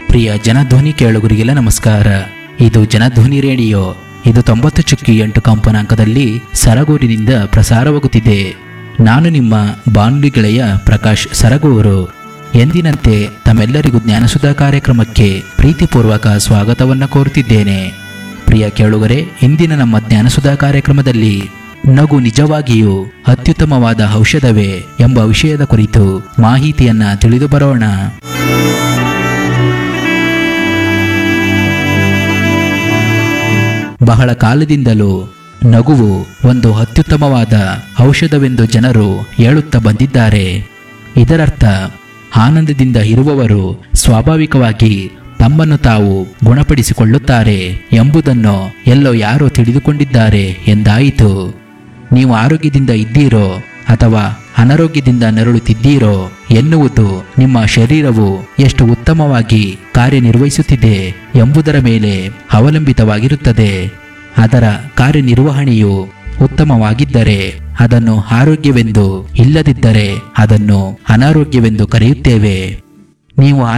ಪ್ರಿಯ ಜನಧ್ವನಿ ಕೇಳುಗರಿಗೆಲ್ಲ ನಮಸ್ಕಾರ ಇದು ಜನಧ್ವನಿ ರೇಡಿಯೋ ಇದು ತೊಂಬತ್ತು ಚುಕ್ಕಿ ಎಂಟು ಕಂಪನಾಂಕದಲ್ಲಿ ಸರಗೂರಿನಿಂದ ಪ್ರಸಾರವಾಗುತ್ತಿದೆ ನಾನು ನಿಮ್ಮ ಬಾನುಲಿ ಗೆಳೆಯ ಪ್ರಕಾಶ್ ಸರಗೂರು ಎಂದಿನಂತೆ ತಮ್ಮೆಲ್ಲರಿಗೂ ಜ್ಞಾನಸುಧಾ ಕಾರ್ಯಕ್ರಮಕ್ಕೆ ಪ್ರೀತಿಪೂರ್ವಕ ಸ್ವಾಗತವನ್ನು ಕೋರುತ್ತಿದ್ದೇನೆ ಪ್ರಿಯ ಕೇಳುಗರೆ ಇಂದಿನ ನಮ್ಮ ಜ್ಞಾನಸುಧಾ ಕಾರ್ಯಕ್ರಮದಲ್ಲಿ ನಗು ನಿಜವಾಗಿಯೂ ಅತ್ಯುತ್ತಮವಾದ ಔಷಧವೇ ಎಂಬ ವಿಷಯದ ಕುರಿತು ಮಾಹಿತಿಯನ್ನ ತಿಳಿದು ಬರೋಣ ಬಹಳ ಕಾಲದಿಂದಲೂ ನಗುವು ಒಂದು ಅತ್ಯುತ್ತಮವಾದ ಔಷಧವೆಂದು ಜನರು ಹೇಳುತ್ತಾ ಬಂದಿದ್ದಾರೆ ಇದರರ್ಥ ಆನಂದದಿಂದ ಇರುವವರು ಸ್ವಾಭಾವಿಕವಾಗಿ ತಮ್ಮನ್ನು ತಾವು ಗುಣಪಡಿಸಿಕೊಳ್ಳುತ್ತಾರೆ ಎಂಬುದನ್ನು ಎಲ್ಲೋ ಯಾರೋ ತಿಳಿದುಕೊಂಡಿದ್ದಾರೆ ಎಂದಾಯಿತು ನೀವು ಆರೋಗ್ಯದಿಂದ ಇದ್ದೀರೋ ಅಥವಾ ಅನಾರೋಗ್ಯದಿಂದ ನರಳುತ್ತಿದ್ದೀರೋ ಎನ್ನುವುದು ನಿಮ್ಮ ಶರೀರವು ಎಷ್ಟು ಉತ್ತಮವಾಗಿ ಕಾರ್ಯನಿರ್ವಹಿಸುತ್ತಿದೆ ಎಂಬುದರ ಮೇಲೆ ಅವಲಂಬಿತವಾಗಿರುತ್ತದೆ ಅದರ ಕಾರ್ಯನಿರ್ವಹಣೆಯು ಉತ್ತಮವಾಗಿದ್ದರೆ ಅದನ್ನು ಆರೋಗ್ಯವೆಂದು ಇಲ್ಲದಿದ್ದರೆ ಅದನ್ನು ಅನಾರೋಗ್ಯವೆಂದು ಕರೆಯುತ್ತೇವೆ ನೀವು